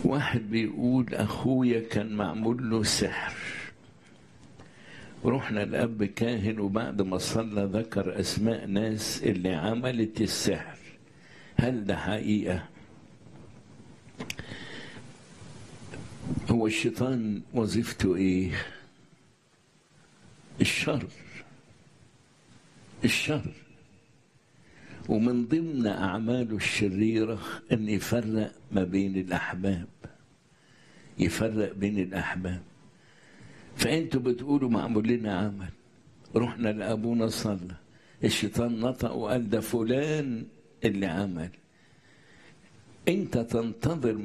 واحد بيقول اخويا كان معمول له سحر رحنا الاب كاهن وبعد ما صلى ذكر اسماء ناس اللي عملت السحر هل ده حقيقه هو الشيطان وظيفته ايه الشر الشر ومن ضمن أعماله الشريرة أن يفرق ما بين الأحباب يفرق بين الأحباب فأنتوا بتقولوا معمول لنا عمل رحنا لأبونا صلى الشيطان نطق وقال ده فلان اللي عمل أنت تنتظر